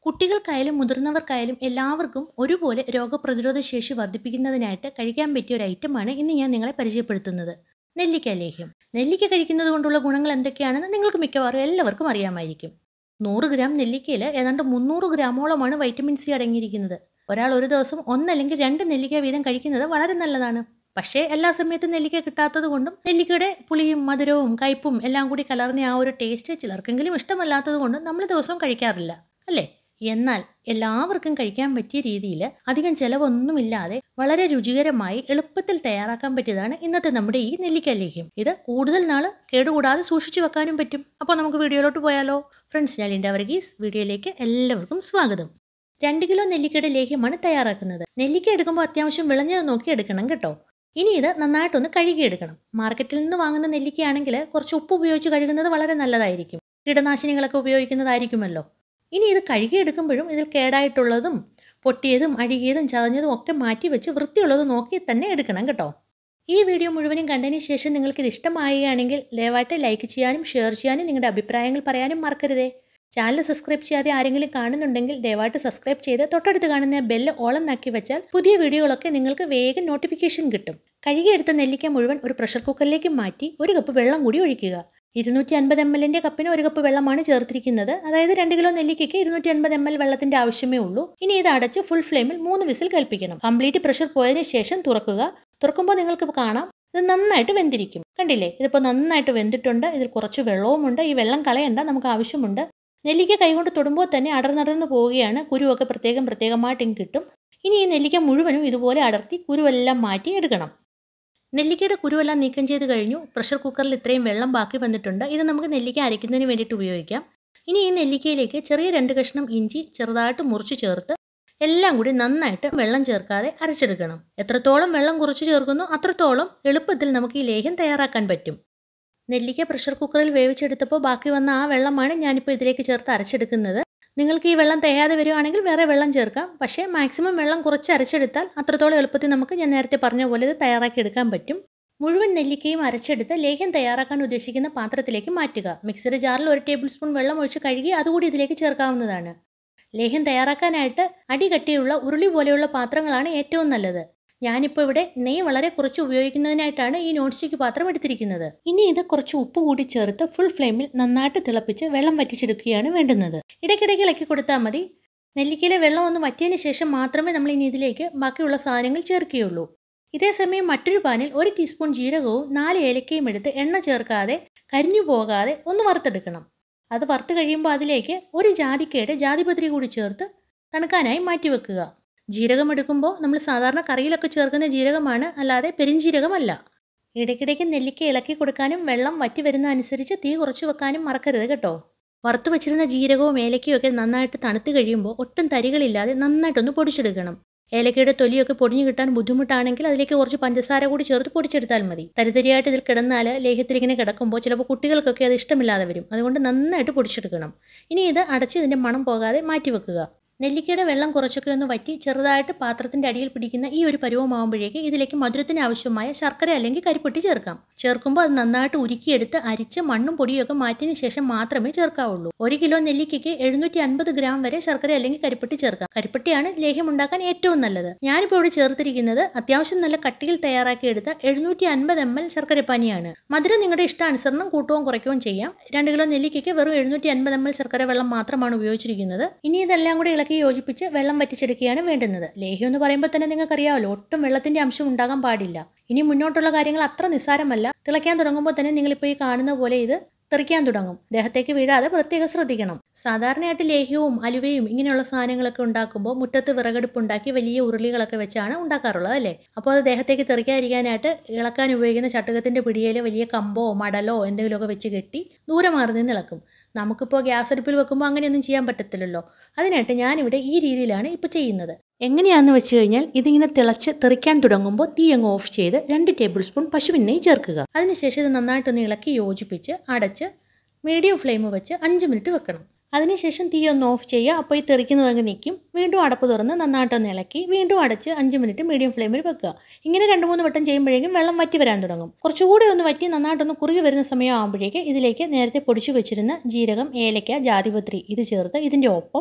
കുട്ടികൾക്കായാലും മുതിർന്നവർക്കായാലും എല്ലാവർക്കും ഒരുപോലെ രോഗപ്രതിരോധ ശേഷി വർദ്ധിപ്പിക്കുന്നതിനായിട്ട് കഴിക്കാൻ പറ്റിയ ഒരു ഐറ്റമാണ് ഇന്ന് ഞാൻ നിങ്ങളെ പരിചയപ്പെടുത്തുന്നത് നെല്ലിക്ക ലേഹ്യം നെല്ലിക്ക കഴിക്കുന്നത് കൊണ്ടുള്ള ഗുണങ്ങൾ എന്തൊക്കെയാണെന്ന് നിങ്ങൾക്ക് മിക്കവാറും എല്ലാവർക്കും അറിയാമായിരിക്കും നൂറ് ഗ്രാം നെല്ലിക്കയിൽ ഏതാണ്ട് മുന്നൂറ് ഗ്രാമോളമാണ് വൈറ്റമിൻ സി അടങ്ങിയിരിക്കുന്നത് ഒരാൾ ഒരു ദിവസം ഒന്നല്ലെങ്കിൽ രണ്ട് നെല്ലിക്ക വീതം കഴിക്കുന്നത് വളരെ നല്ലതാണ് പക്ഷേ എല്ലാ സമയത്തും നെല്ലിക്ക കിട്ടാത്തത് കൊണ്ടും നെല്ലിക്കയുടെ പുളിയും മധുരവും കയ്പും എല്ലാം കൂടി കലർന്ന ആ ഒരു ടേസ്റ്റ് ചിലർക്കെങ്കിലും ഇഷ്ടമല്ലാത്തത് കൊണ്ടും നമ്മൾ ദിവസവും കഴിക്കാറില്ല അല്ലേ എന്നാൽ എല്ലാവർക്കും കഴിക്കാൻ പറ്റിയ രീതിയിൽ അധികം ചിലവൊന്നുമില്ലാതെ വളരെ രുചികരമായി എളുപ്പത്തിൽ തയ്യാറാക്കാൻ പറ്റിയതാണ് ഇന്നത്തെ നമ്മുടെ ഈ നെല്ലിക്ക ലേഹ്യം ഇത് കൂടുതൽ നാൾ കേടുകൂടാതെ സൂക്ഷിച്ചു വെക്കാനും പറ്റും അപ്പോൾ നമുക്ക് വീഡിയോയിലോട്ട് പോയാലോ ഫ്രണ്ട്സ് ഞാൻ ലിൻഡ വർഗീസ് വീഡിയോയിലേക്ക് എല്ലാവർക്കും സ്വാഗതം രണ്ട് കിലോ നെല്ലിക്കയുടെ ലേഹ്യമാണ് തയ്യാറാക്കുന്നത് നെല്ലിക്ക എടുക്കുമ്പോൾ അത്യാവശ്യം വിളഞ്ഞത് നോക്കി എടുക്കണം കേട്ടോ ഇനി ഇത് നന്നായിട്ടൊന്ന് കഴുകിയെടുക്കണം മാർക്കറ്റിൽ നിന്ന് വാങ്ങുന്ന നെല്ലിക്കയാണെങ്കിൽ കുറച്ച് ഉപ്പ് ഉപയോഗിച്ച് കഴുകുന്നത് വളരെ നല്ലതായിരിക്കും കീടനാശിനികളൊക്കെ ഉപയോഗിക്കുന്നതായിരിക്കുമല്ലോ ഇനി ഇത് കഴുകിയെടുക്കുമ്പോഴും ഇതിൽ കേടായിട്ടുള്ളതും പൊട്ടിയതും അഴുകിയതും ചതഞ്ഞതും ഒക്കെ മാറ്റി വെച്ച് വൃത്തിയുള്ളത് നോക്കി തന്നെ എടുക്കണം കേട്ടോ ഈ വീഡിയോ മുഴുവനും കണ്ടതിന് ശേഷം നിങ്ങൾക്ക് ഇത് ഇഷ്ടമാവുകയാണെങ്കിൽ ദയവായിട്ട് ലൈക്ക് ചെയ്യാനും ഷെയർ ചെയ്യാനും നിങ്ങളുടെ അഭിപ്രായങ്ങൾ പറയാനും മറക്കരുതേ ചാനൽ സബ്സ്ക്രൈബ് ചെയ്യാതെ ആരെങ്കിലും കാണുന്നുണ്ടെങ്കിൽ ദയവായിട്ട് സബ്സ്ക്രൈബ് ചെയ്ത് തൊട്ടടുത്ത് കാണുന്ന ബെല്ല് ഓളം നാക്കി വെച്ചാൽ പുതിയ വീഡിയോകളൊക്കെ നിങ്ങൾക്ക് വേഗം നോട്ടിഫിക്കേഷൻ കിട്ടും കഴുകിയെടുത്ത നെല്ലിക്ക മുഴുവൻ ഒരു പ്രഷർ കുക്കറിലേക്ക് മാറ്റി ഒരു കപ്പ് വെള്ളം കൂടി ഒഴിക്കുക ഇരുന്നൂറ്റി അൻപത് എം എല്ലിന്റെ കപ്പിന് ഒരു കപ്പ് വെള്ളമാണ് ചേർത്തിരിക്കുന്നത് അതായത് രണ്ട് കിലോ നെല്ലിക്കയ്ക്ക് ഇരുന്നൂറ്റി അൻപത് എം എൽ വെള്ളത്തിന്റെ ആവശ്യമേ ഉള്ളൂ ഇനി ഇത് അടച്ച് ഫുൾ ഫ്ലെയിമിൽ മൂന്ന് വിസിൽ കൽപ്പിക്കണം കംപ്ലീറ്റ് പ്രഷർ പോയതിനു ശേഷം തുറക്കുക തുറക്കുമ്പോൾ നിങ്ങൾക്ക് കാണാം ഇത് നന്നായിട്ട് വെന്തിരിക്കും കണ്ടില്ലേ ഇതിപ്പോൾ നന്നായിട്ട് വെന്തിട്ടുണ്ട് ഇതിൽ കുറച്ച് വെള്ളവുമുണ്ട് ഈ വെള്ളം കളയണ്ട നമുക്ക് ആവശ്യമുണ്ട് നെല്ലിക്ക കൈകൊണ്ട് തൊടുമ്പോൾ തന്നെ അടർന്നടർന്ന് പോവുകയാണ് കുരുവൊക്കെ പ്രത്യേകം പ്രത്യേകമായിട്ട് ഇങ്ങ് കിട്ടും ഇനി ഈ നെല്ലിക്ക മുഴുവനും ഇതുപോലെ അടർത്തി കുരുവെല്ലാം മാറ്റി എടുക്കണം നെല്ലിക്കയുടെ കുരുവെല്ലാം നീക്കം ചെയ്ത് കഴിഞ്ഞു പ്രഷർ കുക്കറിൽ ഇത്രയും വെള്ളം ബാക്കി വന്നിട്ടുണ്ട് ഇത് നമുക്ക് നെല്ലിക്ക അരയ്ക്കുന്നതിന് വേണ്ടിയിട്ട് ഉപയോഗിക്കാം ഇനി ഈ നെല്ലിക്കയിലേക്ക് ചെറിയ രണ്ട് കഷ്ണം ഇഞ്ചി ചെറുതായിട്ട് മുറിച്ച് ചേർത്ത് എല്ലാം കൂടി നന്നായിട്ട് വെള്ളം ചേർക്കാതെ അരച്ചെടുക്കണം എത്രത്തോളം വെള്ളം കുറച്ച് ചേർക്കുന്നോ അത്രത്തോളം എളുപ്പത്തിൽ നമുക്ക് ഈ ലേഹ്യം തയ്യാറാക്കാൻ പറ്റും നെല്ലിക്ക പ്രഷർ കുക്കറിൽ വേവിച്ചെടുത്തപ്പോൾ ബാക്കി വന്ന ആ വെള്ളമാണ് ഞാനിപ്പോൾ ഇതിലേക്ക് ചേർത്ത് അരച്ചെടുക്കുന്നത് നിങ്ങൾക്ക് ഈ വെള്ളം തികയാതെ വരികയാണെങ്കിൽ വേറെ വെള്ളം ചേർക്കാം പക്ഷേ മാക്സിമം വെള്ളം കുറച്ച് അരച്ചെടുത്താൽ അത്രത്തോളം എളുപ്പത്തിൽ നമുക്ക് ഞാൻ നേരത്തെ പറഞ്ഞ പോലെ ഇത് തയ്യാറാക്കി എടുക്കാൻ പറ്റും മുഴുവൻ നെല്ലിക്കയും അരച്ചെടുത്ത് ലേഹ്യം തയ്യാറാക്കാൻ ഉദ്ദേശിക്കുന്ന പാത്രത്തിലേക്ക് മാറ്റുക മിക്സറി ജാറിൽ ഒരു ടേബിൾ സ്പൂൺ വെള്ളം ഒഴിച്ച് കഴുകി അതുകൂടി ഇതിലേക്ക് ചേർക്കാവുന്നതാണ് ലേഹ്യം തയ്യാറാക്കാനായിട്ട് അടി കട്ടിയുള്ള ഉരുളി പോലെയുള്ള പാത്രങ്ങളാണ് ഏറ്റവും നല്ലത് ഞാനിപ്പോൾ ഇവിടെ നെയ്യ് വളരെ കുറച്ച് ഉപയോഗിക്കുന്നതിനായിട്ടാണ് ഈ നോൺ സ്റ്റിക്ക് പാത്രം എടുത്തിരിക്കുന്നത് ഇനി ഇത് കുറച്ച് ഉപ്പ് കൂടി ചേർത്ത് ഫുൾ ഫ്ലെയിമിൽ നന്നായിട്ട് തിളപ്പിച്ച് വെള്ളം വറ്റിച്ചെടുക്കുകയാണ് വേണ്ടുന്നത് ഇടയ്ക്കിടയ്ക്ക് ഇളക്കി കൊടുത്താൽ മതി നെല്ലിക്കയിലെ വെള്ളം ഒന്ന് വറ്റിയതിന് ശേഷം മാത്രമേ നമ്മൾ ഇനി ഇതിലേക്ക് ബാക്കിയുള്ള സാധനങ്ങൾ ചേർക്കുകയുള്ളൂ ഇതേസമയം മറ്റൊരു പാനിൽ ഒരു ടീസ്പൂൺ ജീരകവും നാല് ഏലക്കയും എടുത്ത് എണ്ണ ചേർക്കാതെ കരിഞ്ഞു പോകാതെ ഒന്ന് വറുത്തെടുക്കണം അത് വറുത്ത് കഴിയുമ്പോൾ അതിലേക്ക് ഒരു ജാതിക്കയുടെ ജാതിപത്രി കൂടി ചേർത്ത് തണുക്കാനായി മാറ്റി വെക്കുക ജീരകം എടുക്കുമ്പോൾ നമ്മൾ സാധാരണ കറിയിലൊക്കെ ചേർക്കുന്ന ജീരകമാണ് അല്ലാതെ പെരിഞ്ജീരകമല്ല ഇടയ്ക്കിടയ്ക്ക് നെല്ലിക്ക ഇളക്കി കൊടുക്കാനും വെള്ളം വറ്റി വരുന്ന അനുസരിച്ച് തീ കുറച്ച് വെക്കാനും മറക്കരുത് കേട്ടോ വറുത്ത് വെച്ചിരുന്ന ജീരകവും ഏലക്കയും ഒക്കെ നന്നായിട്ട് തണുത്ത് കഴിയുമ്പോൾ ഒട്ടും തരികളില്ലാതെ നന്നായിട്ടൊന്ന് പൊടിച്ചെടുക്കണം ഏലക്കയുടെ തൊലിയൊക്കെ പൊടിഞ്ഞു കിട്ടാൻ ബുദ്ധിമുട്ടാണെങ്കിൽ അതിലേക്ക് കുറച്ച് പഞ്ചസാര കൂടി ചേർത്ത് പൊടിച്ചെടുത്താൽ മതി തരിതരിയായിട്ട് ഇതിൽ കിടന്നാൽ ലേഹ്യത്തിൽ ഇങ്ങനെ കിടക്കുമ്പോൾ ചിലപ്പോൾ കുട്ടികൾക്കൊക്കെ അത് ഇഷ്ടമില്ലാതെ വരും അതുകൊണ്ട് നന്നായിട്ട് പൊടിച്ചെടുക്കണം ഇനി ഇത് അടച്ച് ഇതിൻ്റെ മണം പോകാതെ മാറ്റി വെക്കുക നെല്ലിക്കയുടെ വെള്ളം കുറച്ചൊക്കെ ഒന്ന് വറ്റി ചെറുതായിട്ട് പാത്രത്തിന്റെ അടിയിൽ പിടിക്കുന്ന ഈ ഒരു പരുവമാകുമ്പോഴേക്ക് ഇതിലേക്ക് മധുരത്തിന് ആവശ്യമായ ശർക്കര അല്ലെങ്കിൽ കരിപ്പെട്ടി ചേർക്കാം ചേർക്കുമ്പോൾ അത് നന്നായിട്ട് ഉരുക്കിയെടുത്ത് അരിച്ച് മണ്ണും പൊടിയൊക്കെ മാറ്റിയതിന് ശേഷം മാത്രമേ ചേർക്കാവുള്ളൂ ഒരു കിലോ നെല്ലിക്കയ്ക്ക് എഴുന്നൂറ്റി അൻപത് ഗ്രാം വരെ ശർക്കര അല്ലെങ്കിൽ കരിപ്പെട്ടി ചേർക്കാം കരിപ്പെട്ടിയാണ് ലേഹ്യം ഉണ്ടാക്കാൻ ഏറ്റവും നല്ലത് ഞാനിപ്പോൾ ഇവിടെ ചേർത്തിരിക്കുന്നത് അത്യാവശ്യം നല്ല കട്ടിയിൽ തയ്യാറാക്കിയെടുത്ത എഴുന്നൂറ്റി അൻപത് എം എൽ ശർക്കരപ്പാനിയാണ് മധുരം നിങ്ങളുടെ ഇഷ്ടാനുസരണം കൂട്ടുകയും കുറയ്ക്കുകയും ചെയ്യാം രണ്ട് കിലോ നെല്ലിക്കയ്ക്ക് വെറും എഴുന്നൂറ്റി അൻപത് എം എൽ ശർക്കര വെള്ളം മാത്രമാണ് ഉപയോഗിച്ചിരിക്കുന്നത് ഇനി ഇതെല്ലാം കൂടി ഇളക്കി യോജിപ്പിച്ച് വെള്ളം വറ്റിച്ചെടുക്കുകയാണ് വേണ്ടുന്നത് ലേഹ്യം എന്ന് പറയുമ്പോൾ തന്നെ നിങ്ങൾക്കറിയാമല്ലോ ഒട്ടും വെള്ളത്തിന്റെ അംശം ഉണ്ടാകാൻ പാടില്ല ഇനി മുന്നോട്ടുള്ള കാര്യങ്ങൾ അത്ര നിസ്സാരമല്ല തിളയ്ക്കാൻ തുടങ്ങുമ്പോൾ തന്നെ നിങ്ങളിപ്പോൾ ഈ കാണുന്ന പോലെ ഇത് തെറിക്കാൻ തുടങ്ങും ദേഹത്തേക്ക് വീഴാതെ പ്രത്യേകം ശ്രദ്ധിക്കണം സാധാരണയായിട്ട് ലേഹ്യവും അലുവയും ഇങ്ങനെയുള്ള സാധനങ്ങളൊക്കെ ഉണ്ടാക്കുമ്പോൾ മുറ്റത്ത് വിറകടുപ്പ് ഉണ്ടാക്കി വലിയ ഉരുളികളൊക്കെ വെച്ചാണ് ഉണ്ടാക്കാറുള്ളത് അല്ലേ അപ്പോൾ അത് ദേഹത്തേക്ക് തെറിക്കാതിരിക്കാനായിട്ട് ഇളക്കാൻ ഉപയോഗിക്കുന്ന ചട്ടുകത്തിന്റെ പിടിയിൽ വലിയ കമ്പോ മടലോ എന്തെങ്കിലുമൊക്കെ വെച്ച് കെട്ടി ദൂരെ മാറി നിന്ന് ഇളക്കും നമുക്കിപ്പോൾ ഗ്യാസ് അടുപ്പിൽ വെക്കുമ്പോൾ അങ്ങനെയൊന്നും ചെയ്യാൻ പറ്റത്തില്ലല്ലോ അതിനായിട്ട് ഞാനിവിടെ ഈ രീതിയിലാണ് ഇപ്പോൾ ചെയ്യുന്നത് എങ്ങനെയാണെന്ന് വെച്ച് കഴിഞ്ഞാൽ ഇതിങ്ങനെ തിളച്ച് തെറിക്കാൻ തുടങ്ങുമ്പോൾ തീ അങ്ങ് ഓഫ് ചെയ്ത് രണ്ട് ടേബിൾ സ്പൂൺ പശുവിൻ നെയ്യ് ചേർക്കുക അതിനുശേഷം ഇത് നന്നായിട്ടൊന്ന് ഇളക്കി യോജിപ്പിച്ച് അടച്ച് മീഡിയം ഫ്ലെയിം വെച്ച് അഞ്ച് മിനിറ്റ് വെക്കണം അതിനുശേഷം തീ ഒന്ന് ഓഫ് ചെയ്യുക അപ്പോൾ ഈ തെറിക്കുന്നത് അങ്ങ് നിൽക്കും വീണ്ടും അടപ്പ് തുറന്ന് നന്നായിട്ടൊന്ന് ഇളക്കി വീണ്ടും അടച്ച് അഞ്ച് മിനിറ്റ് മീഡിയം ഫ്ലെയിമിൽ വെക്കുക ഇങ്ങനെ രണ്ട് മൂന്ന് വട്ടം ചെയ്യുമ്പോഴേക്കും വെള്ളം വറ്റി വരാൻ തുടങ്ങും കുറച്ചുകൂടി ഒന്ന് വറ്റി നന്നായിട്ടൊന്ന് കുറുകി വരുന്ന സമയം ആകുമ്പോഴേക്ക് ഇതിലേക്ക് നേരത്തെ പൊടിച്ചു വെച്ചിരുന്ന ജീരകം ഏലക്ക ജാതിപത്രി ഇത് ചേർത്ത് ഇതിൻ്റെ ഒപ്പം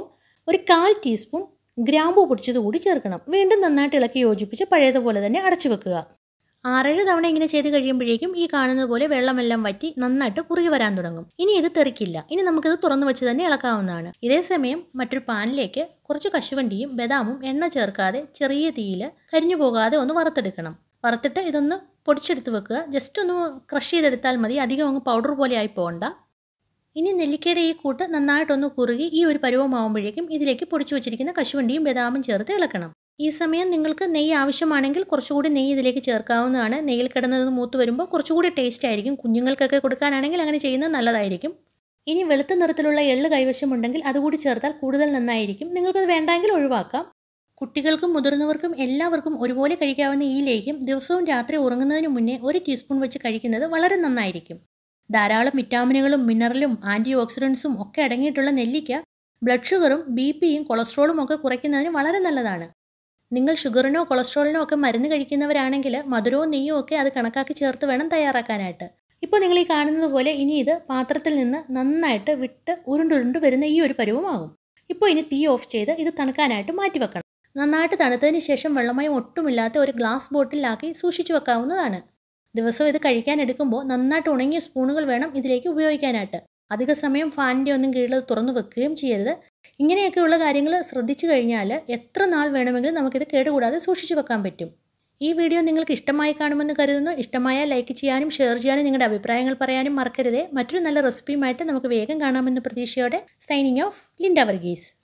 ഒരു കാൽ ടീസ്പൂൺ ഗ്രാമ്പു പൊടിച്ചത് കൂടി ചേർക്കണം വീണ്ടും നന്നായിട്ട് ഇളക്കി യോജിപ്പിച്ച് പഴയതുപോലെ തന്നെ അടച്ചു വെക്കുക ആറേഴ് തവണ ഇങ്ങനെ ചെയ്ത് കഴിയുമ്പോഴേക്കും ഈ കാണുന്ന പോലെ വെള്ളമെല്ലാം വറ്റി നന്നായിട്ട് കുറുകി വരാൻ തുടങ്ങും ഇനി ഇത് തെറിക്കില്ല ഇനി നമുക്കിത് തുറന്നു വെച്ച് തന്നെ ഇളക്കാവുന്നതാണ് ഇതേ സമയം മറ്റൊരു പാനിലേക്ക് കുറച്ച് കശുവണ്ടിയും ബദാമും എണ്ണ ചേർക്കാതെ ചെറിയ തീയിൽ കരിഞ്ഞു പോകാതെ ഒന്ന് വറുത്തെടുക്കണം വറുത്തിട്ട് ഇതൊന്ന് പൊടിച്ചെടുത്ത് വെക്കുക ജസ്റ്റ് ഒന്ന് ക്രഷ് ചെയ്തെടുത്താൽ മതി അധികം അങ്ങ് പൗഡർ പോലെ ആയി പോകണ്ട ഇനി നെല്ലിക്കയുടെ ഈ കൂട്ട് നന്നായിട്ടൊന്ന് കുറുകി ഈ ഒരു പരുവമാകുമ്പോഴേക്കും ഇതിലേക്ക് പൊടിച്ചു വെച്ചിരിക്കുന്ന കശുവണ്ടിയും ബദാമും ചേർത്ത് ഇളക്കണം ഈ സമയം നിങ്ങൾക്ക് നെയ്യ് ആവശ്യമാണെങ്കിൽ കുറച്ചുകൂടി നെയ്യ് ഇതിലേക്ക് ചേർക്കാവുന്നതാണ് നെയ്യിൽ കിടന്നത് മൂത്ത് വരുമ്പോൾ കുറച്ചുകൂടി ടേസ്റ്റ് ആയിരിക്കും കുഞ്ഞുങ്ങൾക്കൊക്കെ കൊടുക്കാനാണെങ്കിൽ അങ്ങനെ ചെയ്യുന്നത് നല്ലതായിരിക്കും ഇനി വെളുത്ത നിറത്തിലുള്ള എള്ള് കൈവശമുണ്ടെങ്കിൽ അതുകൂടി ചേർത്താൽ കൂടുതൽ നന്നായിരിക്കും നിങ്ങൾക്കത് വേണ്ടെങ്കിൽ ഒഴിവാക്കാം കുട്ടികൾക്കും മുതിർന്നവർക്കും എല്ലാവർക്കും ഒരുപോലെ കഴിക്കാവുന്ന ഈ ലേഹ്യം ദിവസവും രാത്രി ഉറങ്ങുന്നതിന് മുന്നേ ഒരു ടീസ്പൂൺ വെച്ച് കഴിക്കുന്നത് വളരെ നന്നായിരിക്കും ധാരാളം വിറ്റാമിനുകളും മിനറലും ആൻറ്റി ഓക്സിഡൻസും ഒക്കെ അടങ്ങിയിട്ടുള്ള നെല്ലിക്ക ബ്ലഡ് ഷുഗറും ബി പിയും കൊളസ്ട്രോളും ഒക്കെ കുറയ്ക്കുന്നതിന് വളരെ നല്ലതാണ് നിങ്ങൾ ഷുഗറിനോ കൊളസ്ട്രോളിനോ ഒക്കെ മരുന്ന് കഴിക്കുന്നവരാണെങ്കിൽ മധുരവും നെയ്യും ഒക്കെ അത് കണക്കാക്കി ചേർത്ത് വേണം തയ്യാറാക്കാനായിട്ട് ഇപ്പോൾ നിങ്ങൾ ഈ കാണുന്നത് പോലെ ഇനി ഇത് പാത്രത്തിൽ നിന്ന് നന്നായിട്ട് വിട്ട് ഉരുണ്ടുരുണ്ട് വരുന്ന ഈ ഒരു പരുവമാകും ഇപ്പോൾ ഇനി തീ ഓഫ് ചെയ്ത് ഇത് തണുക്കാനായിട്ട് മാറ്റി വെക്കണം നന്നായിട്ട് തണുത്തതിന് ശേഷം വെള്ളമയം ഒട്ടുമില്ലാത്ത ഒരു ഗ്ലാസ് ബോട്ടിലാക്കി സൂക്ഷിച്ചു വെക്കാവുന്നതാണ് ദിവസവും ഇത് കഴിക്കാൻ എടുക്കുമ്പോൾ നന്നായിട്ട് ഉണങ്ങിയ സ്പൂണുകൾ വേണം ഇതിലേക്ക് ഉപയോഗിക്കാനായിട്ട് അധിക സമയം ഫാനിൻ്റെ ഒന്നും കീഴിൽ അത് തുറന്നു വെക്കുകയും ചെയ്യരുത് ഇങ്ങനെയൊക്കെയുള്ള കാര്യങ്ങൾ ശ്രദ്ധിച്ചു കഴിഞ്ഞാൽ എത്ര നാൾ വേണമെങ്കിലും നമുക്കിത് കേടുകൂടാതെ സൂക്ഷിച്ചു വെക്കാൻ പറ്റും ഈ വീഡിയോ നിങ്ങൾക്ക് ഇഷ്ടമായി കാണുമെന്ന് കരുതുന്നു ഇഷ്ടമായാൽ ലൈക്ക് ചെയ്യാനും ഷെയർ ചെയ്യാനും നിങ്ങളുടെ അഭിപ്രായങ്ങൾ പറയാനും മറക്കരുതേ മറ്റൊരു നല്ല റെസിപ്പിയുമായിട്ട് നമുക്ക് വേഗം കാണാമെന്ന പ്രതീക്ഷയോടെ സൈനിങ് ഓഫ് ലിൻഡ വർഗീസ്